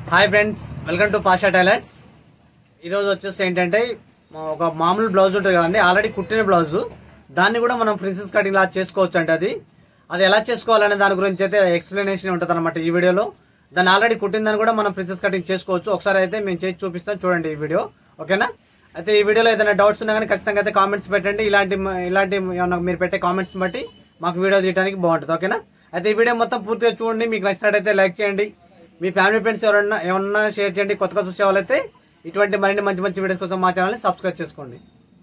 Hi friends welcome to Pasha tailors ఈరోజు వచ్చేసి ఏంటంటే మా- ఒక మామూలు బ్లౌజ్ ఉంటుంది కదండి ఆల్రెడీ కుట్టిన బ్లౌజ్ దాన్ని కూడా మనం ప్రిన్సెస్ కటింగ్ లా చేసుకోవచ్చు అంటే అది అది ఎలా చేసుకోవాలనే దాని గురించి అయితే ఎక్స్ప్లెనేషన్ ఉంటుంది అనమాట ఈ వీడియోలో దాన్ని ఆల్రెడీ కుట్టిందని కూడా మనం ప్రిన్సెస్ కటింగ్ చేసుకోవచ్చు ఒకసారి అయితే మేము చేసి చూపిస్తాం చూడండి ఈ వీడియో ఓకేనా అయితే ఈ వీడియోలో ఏదైనా డౌట్స్ ఉన్నా కానీ ఖచ్చితంగా అయితే కామెంట్స్ పెట్టండి ఇలాంటి ఇలాంటి ఏమన్నా మీరు పెట్టే కామెంట్స్ బట్టి మాకు వీడియో తీయడానికి బాగుంటుంది ఓకేనా అయితే ఈ వీడియో మొత్తం పూర్తిగా చూడండి మీకు నచ్చినట్టయితే లైక్ చేయండి మీ ఫ్యామిలీ ఫ్రెండ్స్ ఎవరన్నా ఏమన్నా షేర్ చేయండి కొత్తగా చూసే వాళ్ళైతే ఇటువంటి మరిన్ని మంచి మంచి వీడియోస్ కోసం మా ఛానల్ని సబ్స్క్రైబ్ చేసుకోండి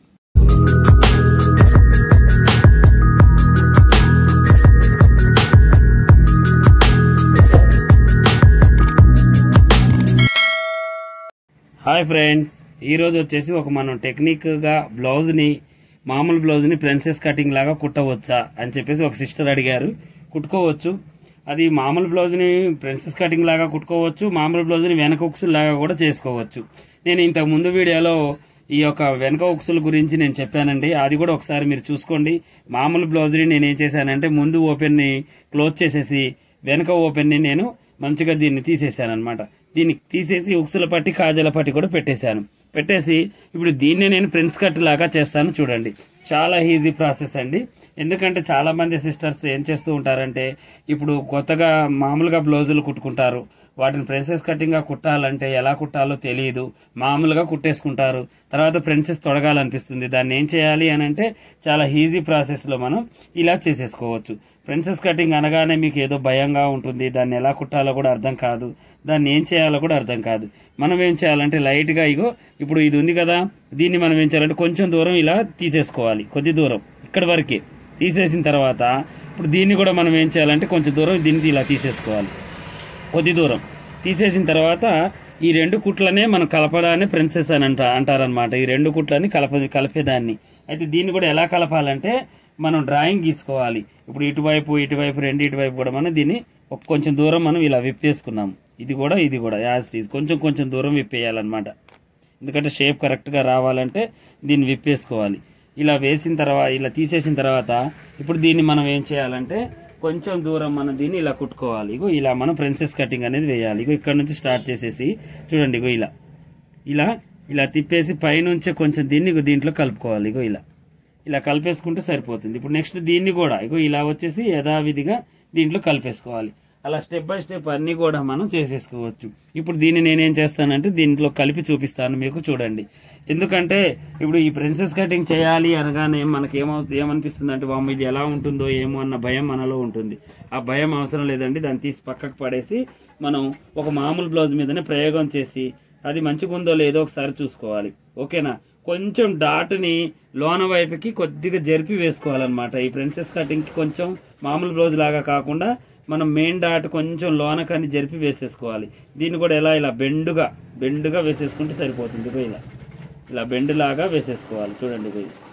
హాయ్ ఫ్రెండ్స్ ఈరోజు వచ్చేసి ఒక మనం టెక్నిక్గా బ్లౌజ్ని మామూలు బ్లౌజ్ని ప్రిన్సెస్ కటింగ్ లాగా కుట్టవచ్చా అని చెప్పేసి ఒక సిస్టర్ అడిగారు కుట్టుకోవచ్చు అది మామూలు బ్లౌజ్ని ప్రిన్సెస్ కటింగ్ లాగా కుట్టుకోవచ్చు మామూలు బ్లౌజ్ని వెనక ఉక్సులు లాగా కూడా చేసుకోవచ్చు నేను ఇంతకు ముందు వీడియోలో ఈ యొక్క వెనక ఉక్సుల గురించి నేను చెప్పానండి అది కూడా ఒకసారి మీరు చూసుకోండి మామూలు బ్లౌజ్ని నేను ఏం చేశానంటే ముందు ఓపెన్ని క్లోజ్ చేసేసి వెనక ఓపెన్ని నేను మంచిగా దీన్ని తీసేసాను అనమాట దీన్ని తీసేసి ఉక్సుల పట్టి కాజల పట్టి కూడా పెట్టేశాను పెట్టేసి ఇప్పుడు దీన్ని నేను ప్రిన్స్ కట్ లాగా చేస్తాను చూడండి చాలా ఈజీ ప్రాసెస్ అండి ఎందుకంటే చాలా మంది సిస్టర్స్ ఏం చేస్తూ ఉంటారంటే ఇప్పుడు కొత్తగా మామూలుగా బ్లౌజులు కుట్టుకుంటారు వాటిని ప్రిన్సెస్ కటింగ్ గా కుట్టాలంటే ఎలా కుట్టాలో తెలియదు మామూలుగా కుట్టేసుకుంటారు తర్వాత ప్రిన్సెస్ తొడగాలనిపిస్తుంది దాన్ని ఏం చేయాలి అని అంటే చాలా ఈజీ ప్రాసెస్ లో మనం ఇలా చేసేసుకోవచ్చు ప్రిన్సెస్ కటింగ్ అనగానే మీకు ఏదో భయంగా ఉంటుంది దాన్ని ఎలా కుట్టాలో కూడా అర్థం కాదు దాన్ని ఏం చేయాలో కూడా అర్థం కాదు మనం ఏం చేయాలంటే లైట్ గా ఇగో ఇప్పుడు ఇది ఉంది కదా దీన్ని మనం ఏం చేయాలంటే కొంచెం దూరం ఇలా తీసేసుకోవాలి కొద్ది దూరం ఇక్కడ వరకే తీసేసిన తర్వాత ఇప్పుడు దీన్ని కూడా మనం ఏం చేయాలంటే కొంచెం దూరం దీన్ని ఇలా తీసేసుకోవాలి కొద్ది దూరం తీసేసిన తర్వాత ఈ రెండు కుట్లనే మనం కలపడాన్ని ప్రిన్సెస్ అని అంట అంటారనమాట ఈ రెండు కుట్లని కలప కలిపేదాన్ని అయితే దీన్ని కూడా ఎలా కలపాలంటే మనం డ్రాయింగ్ గీసుకోవాలి ఇప్పుడు ఇటువైపు ఇటువైపు రెండు ఇటువైపు కూడా మనం దీన్ని ఒక కొంచెం దూరం మనం ఇలా విప్పేసుకున్నాం ఇది కూడా ఇది కూడా యాజ్ ఇట్ ఈజ్ కొంచెం కొంచెం దూరం విప్పేయాలన్నమాట ఎందుకంటే షేప్ కరెక్ట్గా రావాలంటే దీన్ని విప్పేసుకోవాలి ఇలా వేసిన తర్వాత ఇలా తీసేసిన తర్వాత ఇప్పుడు దీన్ని మనం ఏం చేయాలంటే కొంచెం దూరం మనం దీన్ని ఇలా కుట్టుకోవాలి ఇగో ఇలా మనం ప్రిన్సెస్ కటింగ్ అనేది వేయాలి ఇగో ఇక్కడ నుంచి స్టార్ట్ చేసేసి చూడండి ఇగో ఇలా ఇలా ఇలా తిప్పేసి పైనుంచే కొంచెం దీన్ని ఇగో దీంట్లో కలుపుకోవాలి ఇగో ఇలా ఇలా కలిపేసుకుంటే సరిపోతుంది ఇప్పుడు నెక్స్ట్ దీన్ని కూడా ఇగో ఇలా వచ్చేసి యథావిధిగా దీంట్లో కలిపేసుకోవాలి అలా స్టెప్ బై స్టెప్ అన్ని కూడా మనం చేసేసుకోవచ్చు ఇప్పుడు దీన్ని నేనేం చేస్తానంటే దీంట్లో కలిపి చూపిస్తాను మీకు చూడండి ఎందుకంటే ఇప్పుడు ఈ ప్రిన్సెస్ కటింగ్ చేయాలి అనగానే మనకి ఏమవు ఏమనిపిస్తుంది అంటే బామ్మ ఇది ఎలా ఉంటుందో ఏమో అన్న భయం మనలో ఉంటుంది ఆ భయం అవసరం లేదండి దాన్ని తీసి పక్కకు పడేసి మనం ఒక మామూలు బ్లౌజ్ మీదనే ప్రయోగం చేసి అది మంచిగా ఉందో లేదో ఒకసారి చూసుకోవాలి ఓకేనా కొంచెం డాట్ని లోన వైపుకి కొద్దిగా జరిపి వేసుకోవాలన్నమాట ఈ ప్రిన్సెస్ కటింగ్కి కొంచెం మామూలు బ్లౌజ్ లాగా కాకుండా మనం మెయిన్ డాట్ కొంచెం లోనకని జరిపి వేసేసుకోవాలి దీన్ని కూడా ఎలా ఇలా బెండుగా బెండుగా వేసేసుకుంటే సరిపోతుంది ఇగో ఇలా ఇలా బెండు లాగా వేసేసుకోవాలి చూడండి ఇగో ఇది.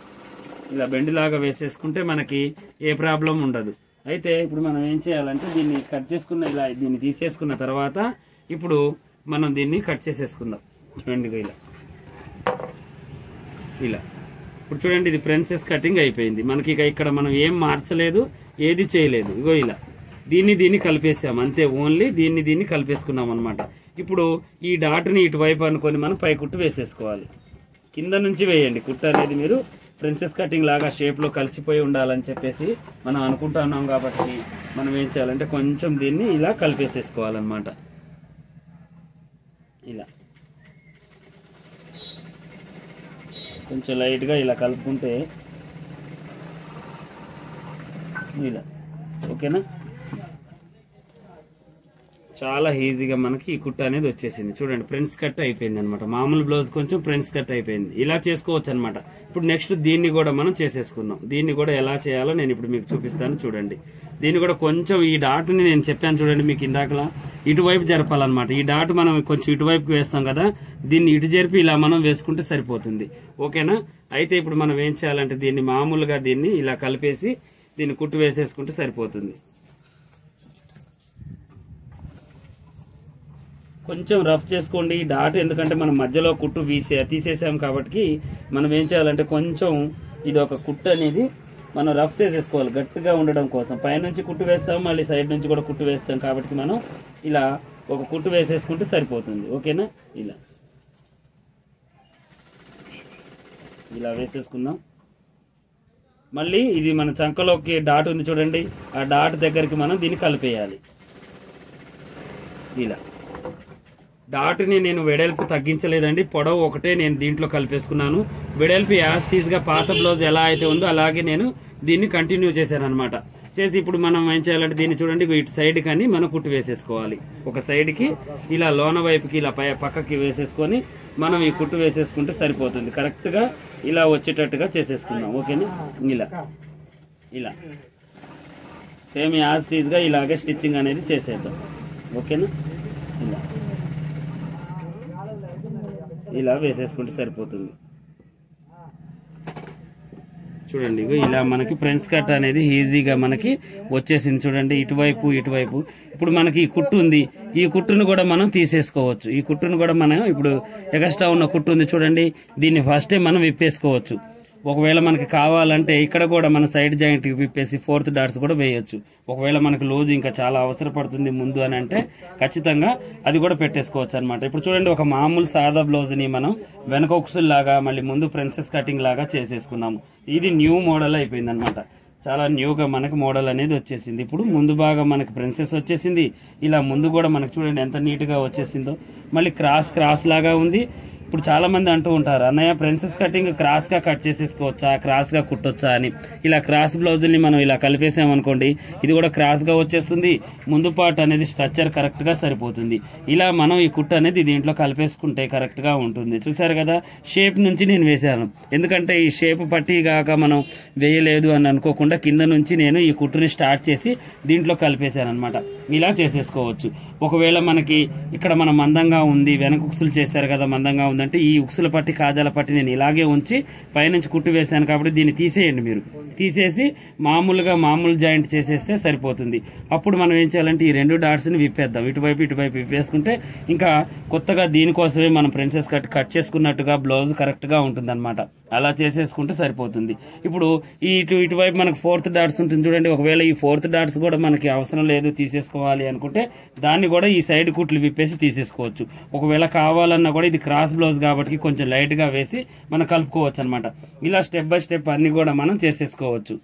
ఇలా బెండు లాగా వేసేసుకుంటే మనకి ఏ ప్రాబ్లం ఉండదు అయితే ఇప్పుడు మనం ఏం చేయాలంటే దీన్ని కట్ చేసుకున్న ఇలా దీన్ని తీసేసుకున్న తర్వాత ఇప్పుడు మనం దీన్ని కట్ చేసేసుకుందాం చూడండి ఇగో ఇలా ఇలా ఇప్పుడు చూడండి ఇది ప్రిన్సెస్ కటింగ్ అయిపోయింది మనకి ఇక ఇక్కడ మనం ఏం మార్చలేదు ఏది చేయలేదు ఇగో ఇలా దీన్ని దీన్ని కలిపేసాం అంతే ఓన్లీ దీన్ని దీన్ని కలిపేసుకున్నాం అనమాట ఇప్పుడు ఈ డాట్ని ఇటువైపు అనుకొని మనం పై కుట్టు వేసేసుకోవాలి కింద నుంచి వేయండి కుట్టు అనేది మీరు ప్రిన్సెస్ కటింగ్ లాగా షేప్లో కలిసిపోయి ఉండాలని చెప్పేసి మనం అనుకుంటున్నాం కాబట్టి మనం ఏం చేయాలంటే కొంచెం దీన్ని ఇలా కలిపేసేసుకోవాలన్నమాట ఇలా కొంచెం లైట్గా ఇలా కలుపుకుంటే ఇలా ఓకేనా చాలా ఈజీగా మనకి ఈ కుట్ట అనేది వచ్చేసింది చూడండి ప్రిన్స్ కట్ అయిపోయింది అనమాట మామూలు బ్లౌజ్ కొంచెం ప్రిన్స్ కట్ అయిపోయింది ఇలా చేసుకోవచ్చు అనమాట ఇప్పుడు నెక్స్ట్ దీన్ని కూడా మనం చేసేసుకుందాం దీన్ని కూడా ఎలా చేయాలో నేను ఇప్పుడు మీకు చూపిస్తాను చూడండి దీన్ని కూడా కొంచెం ఈ డాట్ని నేను చెప్పాను చూడండి మీకు ఇందాకలా ఇటువైపు జరపాలన్నమాట ఈ డాట్ మనం కొంచెం ఇటువైపుకి వేస్తాం కదా దీన్ని ఇటు జరిపి ఇలా మనం వేసుకుంటే సరిపోతుంది ఓకేనా అయితే ఇప్పుడు మనం ఏం చేయాలంటే దీన్ని మామూలుగా దీన్ని ఇలా కలిపేసి దీన్ని కుట్టు వేసేసుకుంటే సరిపోతుంది కొంచెం రఫ్ చేసుకోండి ఈ డాట్ ఎందుకంటే మనం మధ్యలో కుట్టు వీసే తీసేసాం కాబట్టి మనం ఏం చేయాలంటే కొంచెం ఇది ఒక కుట్టు అనేది మనం రఫ్ చేసేసుకోవాలి గట్టిగా ఉండడం కోసం పైనుంచి కుట్టు వేస్తాం మళ్ళీ సైడ్ నుంచి కూడా కుట్టు వేస్తాం కాబట్టి మనం ఇలా ఒక కుట్టు వేసేసుకుంటే సరిపోతుంది ఓకేనా ఇలా ఇలా వేసేసుకుందాం మళ్ళీ ఇది మన చంకలోకి డాట్ ఉంది చూడండి ఆ డాట్ దగ్గరికి మనం దీన్ని కలిపేయాలి ఇలా డాట్ని నేను వెడల్పు తగ్గించలేదండి పొడవు ఒకటే నేను దీంట్లో కలిపేసుకున్నాను వెడల్పు యాస్టీస్గా పాత బ్లౌజ్ ఎలా అయితే ఉందో అలాగే నేను దీన్ని కంటిన్యూ చేశాను అనమాట చేసి ఇప్పుడు మనం ఏం చేయాలంటే దీన్ని చూడండి ఇగో ఇటు సైడ్ కానీ మనం కుట్టు వేసేసుకోవాలి ఒక సైడ్కి ఇలా లోన వైపుకి ఇలా పై పక్కకి వేసేసుకొని మనం ఈ కుట్టు వేసేసుకుంటే సరిపోతుంది కరెక్ట్గా ఇలా వచ్చేటట్టుగా చేసేసుకుందాం ఓకేనా ఇలా ఇలా సేమ్ యాజ్ టీజ్గా ఇలాగే స్టిచ్చింగ్ అనేది చేసేద్దాం ఓకేనా ఇలా ఇలా వేసేసుకుంటే సరిపోతుంది చూడండి ఇగో ఇలా మనకి ఫ్రెండ్స్ కట్ అనేది ఈజీగా మనకి వచ్చేసింది చూడండి ఇటువైపు ఇటువైపు ఇప్పుడు మనకి ఈ కుట్టు ఉంది ఈ కుట్టును కూడా మనం తీసేసుకోవచ్చు ఈ కుట్టును కూడా మనం ఇప్పుడు ఎక్స్ట్రా ఉన్న కుట్టు ఉంది చూడండి దీన్ని ఫస్టే మనం విప్పేసుకోవచ్చు ఒకవేళ మనకి కావాలంటే ఇక్కడ కూడా మన సైడ్ జాయింట్ విప్పేసి ఫోర్త్ డాట్స్ కూడా వేయొచ్చు ఒకవేళ మనకి లోజు ఇంకా చాలా అవసరపడుతుంది ముందు అని అంటే ఖచ్చితంగా అది కూడా పెట్టేసుకోవచ్చు అనమాట ఇప్పుడు చూడండి ఒక మామూలు సాదా బ్లౌజ్ ని మనం వెనక ఉక్సుల్ లాగా మళ్ళీ ముందు ప్రిన్సెస్ కటింగ్ లాగా చేసేసుకున్నాము ఇది న్యూ మోడల్ అయిపోయింది అనమాట చాలా న్యూగా మనకి మోడల్ అనేది వచ్చేసింది ఇప్పుడు ముందు బాగా మనకి ప్రిన్సెస్ వచ్చేసింది ఇలా ముందు కూడా మనకి చూడండి ఎంత నీట్గా వచ్చేసిందో మళ్ళీ క్రాస్ క్రాస్ లాగా ఉంది ఇప్పుడు చాలా మంది అంటూ ఉంటారు అన్నయ్య ప్రిన్సెస్ కటింగ్ క్రాస్ గా కట్ చేసేసుకోవచ్చా క్రాస్ గా కుట్టొచ్చా అని ఇలా క్రాస్ బ్లౌజుల్ని మనం ఇలా కలిపేసామనుకోండి ఇది కూడా క్రాస్ గా వచ్చేస్తుంది ముందు పార్ట్ అనేది స్ట్రక్చర్ కరెక్ట్ గా సరిపోతుంది ఇలా మనం ఈ కుట్టు అనేది దీంట్లో కలిపేసుకుంటే కరెక్ట్ గా ఉంటుంది చూసారు కదా షేప్ నుంచి నేను వేశాను ఎందుకంటే ఈ షేప్ పట్టి కాక మనం వేయలేదు అని అనుకోకుండా కింద నుంచి నేను ఈ కుట్టుని స్టార్ట్ చేసి దీంట్లో కలిపేశాను అనమాట ఇలా చేసేసుకోవచ్చు ఒకవేళ మనకి ఇక్కడ మన మందంగా ఉంది వెనక ఉక్సులు చేశారు కదా మందంగా ఉందంటే ఈ ఉక్సుల పట్టి కాజాల పట్టి నేను ఇలాగే ఉంచి పైనుంచి కుట్టు వేశాను కాబట్టి దీన్ని తీసేయండి మీరు తీసేసి మామూలుగా మామూలు జాయింట్ చేసేస్తే సరిపోతుంది అప్పుడు మనం ఏం చేయాలంటే ఈ రెండు డాట్స్ని విప్పేద్దాం ఇటువైపు ఇటువైపు విప్పేసుకుంటే ఇంకా కొత్తగా దీనికోసమే మనం ప్రిన్సెస్ కట్ కట్ చేసుకున్నట్టుగా బ్లౌజ్ కరెక్ట్గా ఉంటుందన్నమాట అలా చేసేసుకుంటే సరిపోతుంది ఇప్పుడు ఈ ఇటు ఇటువైపు మనకు ఫోర్త్ డాట్స్ ఉంటుంది చూడండి ఒకవేళ ఈ ఫోర్త్ డాట్స్ కూడా మనకి అవసరం లేదు తీసేసుకోవాలి అనుకుంటే దాన్ని కూడా ఈ సైడ్ కుట్లు విప్పేసి తీసేసుకోవచ్చు ఒకవేళ కావాలన్నా కూడా ఇది క్రాస్ బ్లౌజ్ కాబట్టి కొంచెం లైట్ గా వేసి మనం కలుపుకోవచ్చు అనమాట ఇలా స్టెప్ బై స్టెప్ అన్ని కూడా మనం చేసేసుకోవచ్చు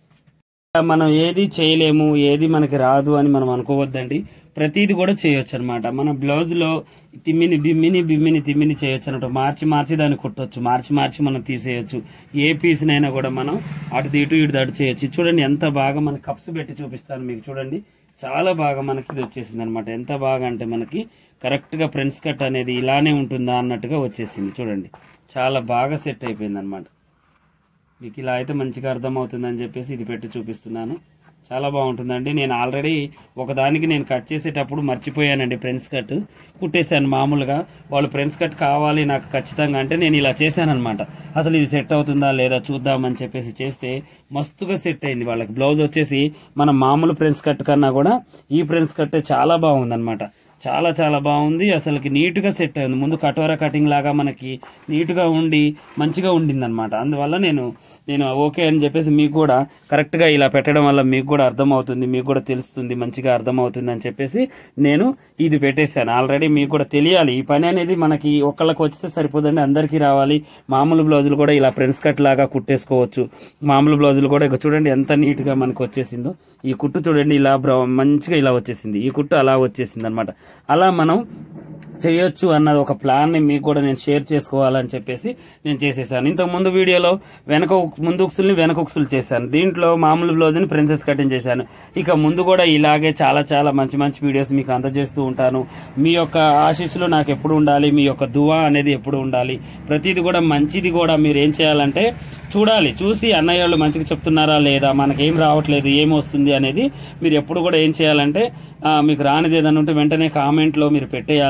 మనం ఏది చేయలేము ఏది మనకి రాదు అని మనం అనుకోవద్దండి ప్రతిది కూడా చేయొచ్చు అనమాట మన బ్లౌజ్ లో తిమ్మిని బిమ్మిని బిమ్మిని తిమ్మిని చేయొచ్చు అనమాట మార్చి మార్చి దాన్ని కుట్టొచ్చు మార్చి మార్చి మనం తీసేయొచ్చు ఏ పీస్నైనా కూడా మనం అటు ఇటు ఇటు అటు చేయొచ్చు ఇది చూడండి ఎంత బాగా మన కప్స్ పెట్టి చూపిస్తాను మీకు చూడండి చాలా బాగా మనకి ఇది వచ్చేసింది అనమాట ఎంత బాగా అంటే మనకి కరెక్ట్ గా ఫ్రెండ్స్ కట్ అనేది ఇలానే ఉంటుందా అన్నట్టుగా వచ్చేసింది చూడండి చాలా బాగా సెట్ అయిపోయింది అనమాట మీకు ఇలా అయితే మంచిగా అర్థమవుతుందని చెప్పేసి ఇది పెట్టి చూపిస్తున్నాను చాలా బాగుంటుందండి నేను ఆల్రెడీ ఒకదానికి నేను కట్ చేసేటప్పుడు మర్చిపోయానండి ఫ్రెండ్స్ కట్ కుట్టేశాను మామూలుగా వాళ్ళు ఫ్రెండ్స్ కట్ కావాలి నాకు ఖచ్చితంగా అంటే నేను ఇలా చేశానన్నమాట అసలు ఇది సెట్ అవుతుందా లేదా చూద్దామని చెప్పేసి చేస్తే మస్తుగా సెట్ అయింది వాళ్ళకి బ్లౌజ్ వచ్చేసి మన మామూలు ఫ్రెండ్స్ కట్ కన్నా కూడా ఈ ఫ్రెండ్స్ కట్టే చాలా బాగుందన్నమాట చాలా చాలా బాగుంది అసలుకి నీట్గా సెట్ అయింది ముందు కటోరా కటింగ్ లాగా మనకి నీట్గా ఉండి మంచిగా ఉండింది అనమాట అందువల్ల నేను నేను ఓకే అని చెప్పేసి మీకు కూడా కరెక్ట్గా ఇలా పెట్టడం వల్ల మీకు కూడా అర్థమవుతుంది మీకు కూడా తెలుస్తుంది మంచిగా అర్థమవుతుంది అని చెప్పేసి నేను ఇది పెట్టేశాను ఆల్రెడీ మీకు కూడా తెలియాలి ఈ పని అనేది మనకి ఒక్కళ్ళకి వచ్చితే సరిపోదండి అందరికీ రావాలి మామూలు బ్లౌజులు కూడా ఇలా ఫ్రెండ్స్ కట్ లాగా కుట్టేసుకోవచ్చు మామూలు బ్లౌజులు కూడా ఇక చూడండి ఎంత నీట్గా మనకు వచ్చేసిందో ఈ కుట్టు చూడండి ఇలా బ్రౌ మంచిగా ఇలా వచ్చేసింది ఈ కుట్టు అలా వచ్చేసింది అనమాట అలా మనం చేయొచ్చు అన్నది ఒక ప్లాన్ ని మీకు కూడా నేను షేర్ చేసుకోవాలని చెప్పేసి నేను చేసేసాను ఇంతకు ముందు వీడియోలో వెనక ఉక్- ముందు ఉక్సుల్ని వెనక ఉక్సులు చేశాను దీంట్లో మామూలు బ్లౌజ్ ని ప్రిన్సెస్ కటింగ్ చేశాను ఇక ముందు కూడా ఇలాగే చాలా చాలా మంచి మంచి వీడియోస్ మీకు అందజేస్తూ ఉంటాను మీ యొక్క ఆశీస్సులు నాకు ఎప్పుడు ఉండాలి మీ యొక్క దువా అనేది ఎప్పుడు ఉండాలి ప్రతిది కూడా మంచిది కూడా మీరు ఏం చేయాలంటే చూడాలి చూసి అన్నయ్య వాళ్ళు మంచిగా చెప్తున్నారా లేదా మనకేం రావట్లేదు ఏం వస్తుంది అనేది మీరు ఎప్పుడు కూడా ఏం చేయాలంటే ఆ, మీకు రానిది ఏదైనా ఉంటే వెంటనే కామెంట్లో మీరు పెట్టేయాలి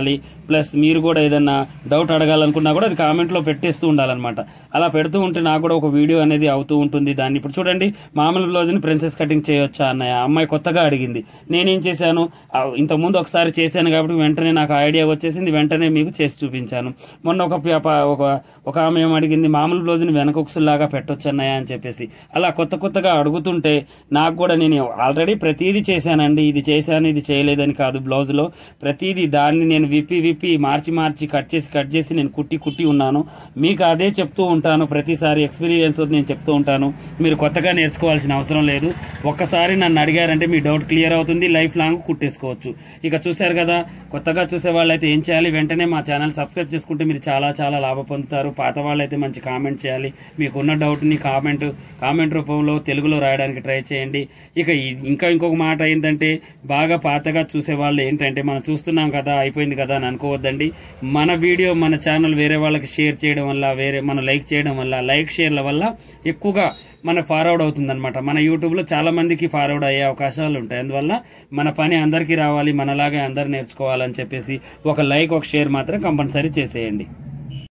ప్లస్ మీరు కూడా ఏదన్నా డౌట్ అడగాలనుకున్నా కూడా అది కామెంట్లో పెట్టేస్తూ ఉండాలన్నమాట అలా పెడుతూ ఉంటే నాకు కూడా ఒక వీడియో అనేది అవుతూ ఉంటుంది దాన్ని ఇప్పుడు చూడండి మామూలు బ్లౌజ్ని ప్రిన్సెస్ కటింగ్ చేయొచ్చా అన్నయ్య ఆ అమ్మాయి కొత్తగా అడిగింది నేనేం చేశాను ఆ, ఇంతకుముందు ఒకసారి చేశాను కాబట్టి వెంటనే నాకు ఐడియా వచ్చేసింది వెంటనే మీకు చేసి చూపించాను మొన్న ఒక ప- ఒక ఒక ఆమె ఏం అడిగింది మామూలు బ్లౌజ్ని వెనకొక్సులాగా పెట్టొచ్చు అన్నయ్య అని చెప్పేసి అలా కొత్త కొత్తగా అడుగుతుంటే నాకు కూడా నేను ఆల్రెడీ ప్రతిదీ చేశానండి ఇది చేశాను ఇది చేయలేదని కాదు బ్లౌజ్లో ప్రతిదీ దాన్ని నేను విప్పి విప్పి మార్చి మార్చి కట్ చేసి కట్ చేసి నేను కుట్టి కుట్టి ఉన్నాను మీకు అదే చెప్తూ ఉంటాను ప్రతిసారి ఎక్స్పీరియన్స్ నేను చెప్తూ ఉంటాను మీరు కొత్తగా నేర్చుకోవాల్సిన అవసరం లేదు ఒక్కసారి నన్ను అడిగారంటే మీ డౌట్ క్లియర్ అవుతుంది లైఫ్ లాంగ్ కుట్టేసుకోవచ్చు ఇక చూశారు కదా కొత్తగా చూసే వాళ్ళైతే ఏం చేయాలి వెంటనే మా ఛానల్ సబ్స్క్రైబ్ చేసుకుంటే మీరు చాలా చాలా లాభ పొందుతారు పాత వాళ్ళైతే మంచి కామెంట్ చేయాలి మీకున్న డౌట్ని కామెంట్ కామెంట్ రూపంలో తెలుగులో రాయడానికి ట్రై చేయండి ఇక ఈ- ఇంకా ఇంకొక మాట ఏంటంటే బాగా పాతగా చూసే వాళ్ళు ఏంటంటే మనం చూస్తున్నాం కదా అయిపోయింది కదా అని అనుకోవద్దండి మన వీడియో మన ఛానల్ వేరే వాళ్ళకి షేర్ చేయడం వల్ల వేరే మన లైక్ చేయడం వల్ల లైక్ షేర్ల వల్ల ఎక్కువగా మన ఫార్వర్డ్ అవుతుందన్నమాట మన యూట్యూబ్లో చాలా మందికి ఫార్వర్డ్ అయ్యే అవకాశాలు ఉంటాయి అందువల్ల మన పని అందరికీ రావాలి మనలాగే అందరు నేర్చుకోవాలని చెప్పేసి ఒక లైక్ ఒక షేర్ మాత్రం కంపల్సరీ చేసేయండి